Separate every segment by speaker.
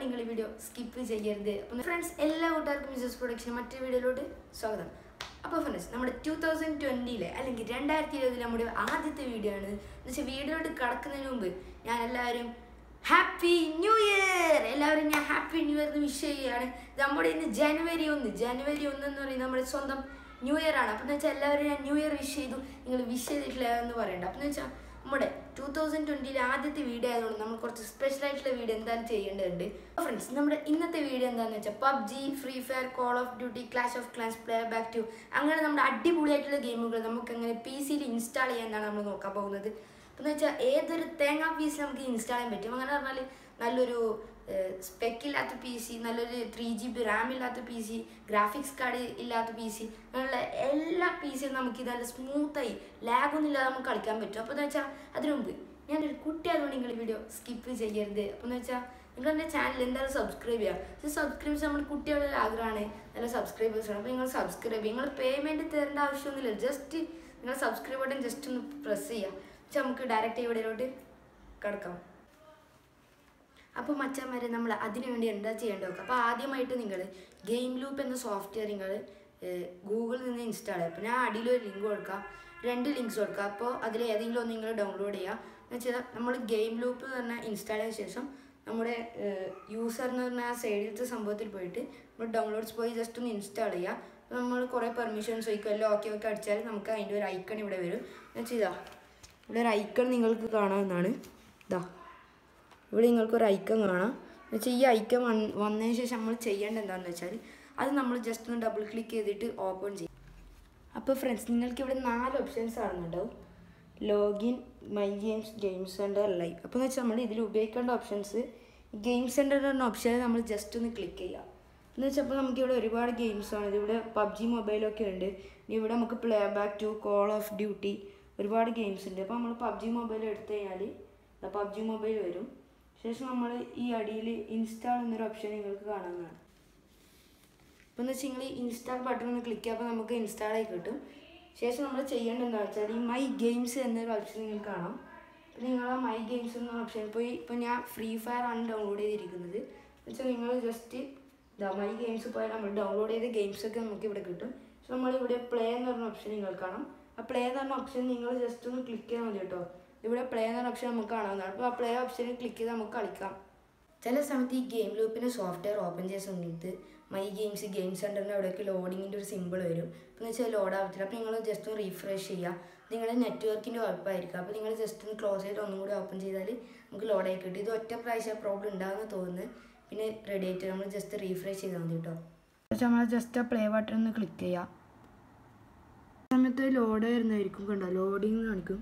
Speaker 1: നിങ്ങൾ ഈ video skip ചെയ്യരുത് അപ്പം ഫ്രണ്ട്സ് എല്ലാ കൂട്ടുകാർക്കും മിസസ് പ്രൊഡക്ഷൻ മറ്റൊരു വീഡിയോയിലോട്ട് സ്വാഗതം അപ്പോൾ ഫ്രണ്ട്സ് നമ്മുടെ ടൂ തൗസൻഡ് ട്വൻറ്റിയിലെ അല്ലെങ്കിൽ രണ്ടായിരത്തി ഇരുപതിൽ നമ്മുടെ ആദ്യത്തെ വീഡിയോ ആണ് എന്ന് വെച്ചാൽ വീഡിയോയിലോട്ട് കടക്കുന്നതിന് മുമ്പ് ഞാൻ എല്ലാവരും ഹാപ്പി ന്യൂ ഇയർ എല്ലാവരും ഞാൻ ഹാപ്പി ന്യൂ ഇയർ എന്ന് വിഷ് ചെയ്യുകയാണ് ഇത് നമ്മുടെ ഇന്ന് ജനുവരി ഒന്ന് ജനുവരി ഒന്ന് എന്ന് പറയുന്നത് നമ്മുടെ സ്വന്തം ന്യൂ ഇയർ ആണ് അപ്പം എന്ന് വെച്ചാൽ എല്ലാവരും ഞാൻ ന്യൂ ഇയർ വിഷ് ചെയ്തു നിങ്ങൾ വിഷ് ചെയ്തിട്ടില്ല എന്ന് പറയണ്ട അപ്പം എന്ന് വെച്ചാൽ നമ്മുടെ ടൂ തൗസൻഡ് ട്വൻറ്റിയിലെ ആദ്യത്തെ വീഡിയോ ആയതുകൊണ്ട് നമ്മൾ കുറച്ച് സ്പെഷ്യൽ ആയിട്ടുള്ള വീഡിയോ എന്തായാലും ചെയ്യേണ്ടതുണ്ട് ഫ്രണ്ട്സ് നമ്മുടെ ഇന്നത്തെ വീഡിയോ എന്താണെന്ന് വെച്ചാൽ PUBG free fire call of duty clash of clans play back to അങ്ങനെ നമ്മുടെ അടിപൊളിയായിട്ടുള്ള ഗെയിമുകൾ നമുക്ക് അങ്ങനെ പി സിയിൽ ഇൻസ്റ്റാൾ ചെയ്യാനാണ് നമ്മൾ നോക്കാൻ പോകുന്നത് എന്ന് വെച്ചാൽ ഏതൊരു തേങ്ങാ പീസ് നമുക്ക് ഇൻസ്റ്റാൾ ചെയ്യാൻ പറ്റും അങ്ങനെ പറഞ്ഞാൽ നല്ലൊരു സ്പെക്ക് ഇല്ലാത്ത പി സി നല്ലൊരു ത്രീ ജി ബി റാം ഇല്ലാത്ത പി സി ഗ്രാഫിക്സ് കാർഡ് ഇല്ലാത്ത പി സി അങ്ങനെയുള്ള എല്ലാ പി സിയും നമുക്ക് ഇത് സ്മൂത്തായി ലാഗൊന്നും ഇല്ലാതെ നമുക്ക് കളിക്കാൻ പറ്റും അപ്പോൾ എന്ന് വെച്ചാൽ അതിനു മുമ്പ് ഞാനൊരു കുട്ടിയായതുകൊണ്ട് നിങ്ങൾ വീഡിയോ സ്കിപ്പ് ചെയ്യരുത് അപ്പോൾ എന്ന് വെച്ചാൽ നിങ്ങൾ എൻ്റെ ചാനൽ എന്തായാലും സബ്സ്ക്രൈബ് ചെയ്യുക സബ്സ്ക്രൈബ്സ് നമ്മുടെ കുട്ടികളുടെ ഒരു ആഗ്രഹമാണ് നല്ല സബ്സ്ക്രൈബേഴ്സ് ആണ് അപ്പോൾ നിങ്ങൾ സബ്സ്ക്രൈബ് ചെയ്യുക നിങ്ങൾ പേയ്മെൻറ്റ് തരേണ്ട ആവശ്യമൊന്നുമില്ല ജസ്റ്റ് നിങ്ങൾ സബ്സ്ക്രൈബ് ബട്ടൺ ജസ്റ്റ് ഒന്ന് പ്രസ് ചെയ്യുക വെച്ചാൽ നമുക്ക് ഡയറക്റ്റ് ഇവിടെയോട്ട് കിടക്കാം അപ്പോൾ മച്ചാന്മാരെ നമ്മൾ അതിനു വേണ്ടി എന്താ ചെയ്യേണ്ടത് നോക്കുക അപ്പോൾ ആദ്യമായിട്ട് നിങ്ങൾ ഗെയിം ലൂപ്പ് എന്ന സോഫ്റ്റ്വെയർ നിങ്ങൾ ഗൂഗിളിൽ നിന്ന് ഇൻസ്റ്റാൾ ചെയ്യുക അപ്പോൾ ഞാൻ അടിയിലൊരു ലിങ്ക് കൊടുക്കാം രണ്ട് ലിങ്ക്സ് കൊടുക്കുക അപ്പോൾ അതിൽ ഏതെങ്കിലും ഒന്ന് നിങ്ങൾ ഡൗൺലോഡ് ചെയ്യുക എന്ന് വെച്ചാൽ നമ്മൾ ഗെയിം ലൂപ്പ് തന്നെ ഇൻസ്റ്റാൾ ചെയ്ത ശേഷം നമ്മുടെ യൂസർ എന്ന് പറഞ്ഞ ആ സൈഡിലത്തെ സംഭവത്തിൽ പോയിട്ട് നമ്മൾ ഡൗൺലോഡ്സ് പോയി ജസ്റ്റ് ഒന്ന് ഇൻസ്റ്റാൾ ചെയ്യുക അപ്പോൾ നമ്മൾ കുറേ പെർമിഷൻസ് ചോദിക്കും എല്ലാം ഓക്കെ ഓക്കെ അടിച്ചാൽ നമുക്ക് അതിൻ്റെ ഒരു ഐക്കൺ ഇവിടെ വരും എന്ന് വെച്ചാൽ ഇതാ ഇവിടെ ഒരു ഐക്കൺ നിങ്ങൾക്ക് കാണാവുന്നതാണ് ഇതാ ഇവിടെ നിങ്ങൾക്ക് ഒരു ഐക്കൺ കാണാം എന്ന് വെച്ചാൽ ഈ ഐക്കൺ വന്ന് വന്നതിന് ശേഷം നമ്മൾ ചെയ്യേണ്ടത് എന്താണെന്ന് വെച്ചാൽ അത് നമ്മൾ ജസ്റ്റ് ഒന്ന് ഡബിൾ ക്ലിക്ക് ചെയ്തിട്ട് ഓപ്പൺ ചെയ്യും അപ്പോൾ ഫ്രണ്ട്സ് നിങ്ങൾക്ക് ഇവിടെ നാല് ഓപ്ഷൻസ് കാണുന്നുണ്ടാവും login my games game center live അപ്പോൾ എന്ന് വെച്ചാൽ നമ്മൾ ഇതിൽ ഉപയോഗിക്കേണ്ട ഓപ്ഷൻസ് ഗെയിം സെൻറ്റർ എന്ന ഓപ്ഷനിൽ നമ്മൾ ജസ്റ്റ് ഒന്ന് ക്ലിക്ക് ചെയ്യുക എന്ന് വെച്ചാൽ അപ്പോൾ നമുക്ക് ഇവിടെ ഒരുപാട് ഗെയിംസ് ആണ് ഇതിവിടെ പബ്ജി മൊബൈലൊക്കെ ഉണ്ട് ഇനി ഇവിടെ നമുക്ക് play back to call of duty ഒരുപാട് ഗെയിംസ് ഉണ്ട് അപ്പോൾ നമ്മൾ പബ്ജി മൊബൈൽ എടുത്തു കഴിഞ്ഞാൽ പബ്ജി മൊബൈൽ വരും ശേഷം നമ്മൾ ഈ അടിയിൽ ഇൻസ്റ്റാൾ എന്നൊരു ഓപ്ഷൻ നിങ്ങൾക്ക് കാണാവുന്നതാണ് അപ്പോൾ എന്ന് വെച്ചാൽ നിങ്ങൾ ഇൻസ്റ്റാൾ ബട്ടൺ ഒന്ന് ക്ലിക്ക് ചെയ്യുമ്പോൾ നമുക്ക് ഇൻസ്റ്റാൾ ആയി കിട്ടും ശേഷം നമ്മൾ ചെയ്യേണ്ടത് എന്താ വെച്ചാൽ ഈ മൈ ഗെയിംസ് എന്നൊരു ഓപ്ഷൻ നിങ്ങൾക്ക് കാണാം അപ്പോൾ നിങ്ങൾ ആ മൈ ഗെയിംസ് എന്ന ഓപ്ഷനിൽ പോയി ഇപ്പോൾ ഞാൻ ഫ്രീ ഫയർ ആണ് ഡൗൺലോഡ് ചെയ്തിരിക്കുന്നത് എന്ന് വെച്ചാൽ നിങ്ങൾ ജസ്റ്റ് ഇതാ മൈ ഗെയിംസ് പോയാൽ നമ്മൾ ഡൗൺലോഡ് ചെയ്ത ഗെയിംസൊക്കെ നമുക്ക് ഇവിടെ കിട്ടും പക്ഷെ നമ്മളിവിടെ പ്ലേ എന്ന് പറഞ്ഞ ഓപ്ഷൻ നിങ്ങൾ കാണാം ആ പ്ലേ എന്ന് പറഞ്ഞ ഓപ്ഷൻ നിങ്ങൾ ജസ്റ്റ് ഒന്ന് ക്ലിക്ക് ചെയ്താൽ മതി കേട്ടോ ഇവിടെ പ്ലേ എന്ന ഓപ്ഷൻ നമുക്ക് കാണാവുന്നതാണ് അപ്പോൾ ആ പ്ലേ ഓപ്ഷനിൽ ക്ലിക്ക് ചെയ്ത് നമുക്ക് കളിക്കാം ചില സമയത്ത് ഈ ഗെയിം ലൂപ്പിൻ്റെ സോഫ്റ്റ്വെയർ ഓപ്പൺ ചെയ്ത സമയത്ത് മൈ ഗെയിംസ് ഗെയിം സെൻറ്ററിൻ്റെ അവിടെയൊക്കെ ലോഡിങ്ങിൻ്റെ ഒരു സിമ്പിൾ വരും അപ്പോൾ വെച്ചാൽ ലോഡ് ആവത്തില്ല അപ്പോൾ നിങ്ങൾ ജസ്റ്റ് ഒന്ന് റീഫ്രഷ് ചെയ്യുക നിങ്ങളുടെ നെറ്റ്വർക്കിൻ്റെ കുഴപ്പമായിരിക്കും അപ്പോൾ നിങ്ങൾ ജസ്റ്റ് ഒന്ന് ക്ലോസ് ചെയ്തിട്ട് ഒന്നും കൂടി ഓപ്പൺ ചെയ്താൽ നമുക്ക് ലോഡായി കിട്ടും ഇത് ഒറ്റ പ്രാവശ്യം പ്രോബ്ലം ഉണ്ടാകുന്ന തോന്നുന്നു പിന്നെ റെഡി ആയിട്ട് നമ്മൾ ജസ്റ്റ് റീഫ്രഷ് ചെയ്താൽ മതി കേട്ടോ പക്ഷേ നമ്മൾ ജസ്റ്റ് ആ പ്ലേ ബട്ടൺ ഒന്ന് ക്ലിക്ക് ചെയ്യുക സമയത്ത് ലോഡ് വരുന്നതായിരിക്കും കണ്ടോ ലോഡിങ് കാണിക്കും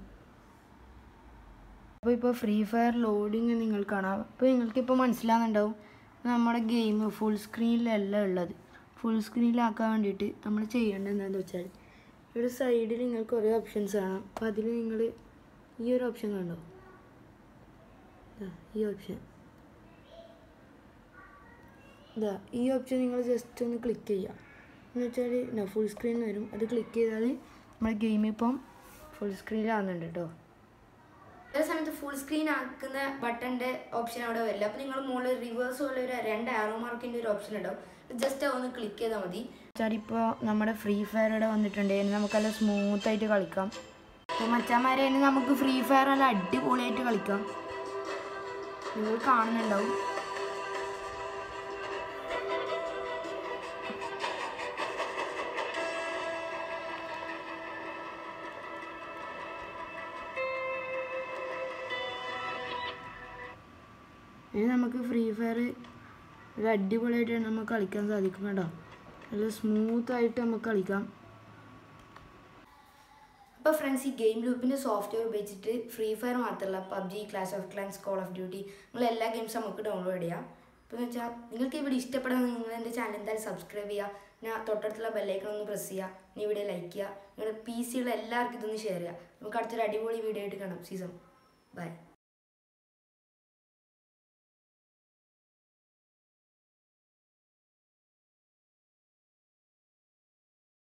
Speaker 1: അപ്പോൾ ഇപ്പോൾ ഫ്രീ ഫയർ ലോഡിങ് നിങ്ങൾ കാണാം അപ്പോൾ നിങ്ങൾക്കിപ്പോൾ മനസ്സിലാകുന്നുണ്ടാവും നമ്മുടെ ഗെയിം ഫുൾ സ്ക്രീനിലല്ല ഉള്ളത് ഫുൾ സ്ക്രീനിലാക്കാൻ വേണ്ടിയിട്ട് നമ്മൾ ചെയ്യേണ്ടത് എന്താണെന്ന് വെച്ചാൽ ഇവിടെ സൈഡിൽ നിങ്ങൾക്ക് കുറേ ഓപ്ഷൻസ് കാണാം അപ്പോൾ അതിൽ നിങ്ങൾ ഈ ഒരു ഓപ്ഷൻ കണ്ടോ ഇതാ ഈ ഓപ്ഷൻ ഇതാ ഈ ഓപ്ഷൻ നിങ്ങൾ ജസ്റ്റ് ഒന്ന് ക്ലിക്ക് ചെയ്യുക എന്ന് വെച്ചാൽ ഫുൾ സ്ക്രീൻ വരും അത് ക്ലിക്ക് ചെയ്താൽ നമ്മുടെ ഗെയിം ഇപ്പം ഫുൾ സ്ക്രീനിലാകുന്നുണ്ട് കേട്ടോ ചില സമയത്ത് ഫുൾ സ്ക്രീൻ ആക്കുന്ന ബട്ടൻ്റെ ഓപ്ഷൻ അവിടെ വരില്ല അപ്പോൾ നിങ്ങൾ മുകളിൽ റിവേഴ്സ് പോലെ ഒരു രണ്ട് ആറോ മാർക്കിൻ്റെ ഒരു ഓപ്ഷൻ ഉണ്ടാവും ജസ്റ്റ് ഒന്ന് ക്ലിക്ക് ചെയ്താൽ മതി വെച്ചാൽ ഇപ്പോൾ നമ്മുടെ ഫ്രീ ഫയർ ഇവിടെ വന്നിട്ടുണ്ട് ഇനി നമുക്കല്ല സ്മൂത്ത് ആയിട്ട് കളിക്കാം അപ്പോൾ മച്ചാന്മാരെ ഇനി നമുക്ക് ഫ്രീ ഫയർ നല്ല അടിപൊളിയായിട്ട് കളിക്കാം നിങ്ങൾ കാണുന്നുണ്ടാവും ഇനി നമുക്ക് ഫ്രീ ഫയർ ഒരു അടിപൊളിയായിട്ട് നമുക്ക് കളിക്കാൻ സാധിക്കും കേട്ടോ നല്ല സ്മൂത്ത് ആയിട്ട് നമുക്ക് കളിക്കാം അപ്പോൾ ഫ്രണ്ട്സ് ഈ ഗെയിം ലൂപ്പിൻ്റെ സോഫ്റ്റ്വെയർ ഉപയോഗിച്ചിട്ട് ഫ്രീ ഫയർ മാത്രമല്ല PUBG clash of clans call of duty നിങ്ങൾ എല്ലാ ഗെയിംസും നമുക്ക് ഡൗൺലോഡ് ചെയ്യാം അപ്പോൾ എന്ന് വെച്ചാൽ നിങ്ങൾക്ക് ഇവിടെ ഇഷ്ടപ്പെടുന്ന നിങ്ങൾ എൻ്റെ ചാനൽ എന്തായാലും സബ്സ്ക്രൈബ് ചെയ്യുക ഞാൻ തൊട്ടടുത്തുള്ള ബെല്ലൈക്കൺ ഒന്ന് പ്രസ് ചെയ്യുക നീ വീഡിയോ ലൈക്ക് ചെയ്യുക നിങ്ങളുടെ പി സിയുള്ള എല്ലാവർക്കും ഇതൊന്ന് ഷെയർ ചെയ്യുക നമുക്ക് അടുത്തൊരു അടിപൊളി വീഡിയോ ആയിട്ട് കാണാം സീസൺ ബൈ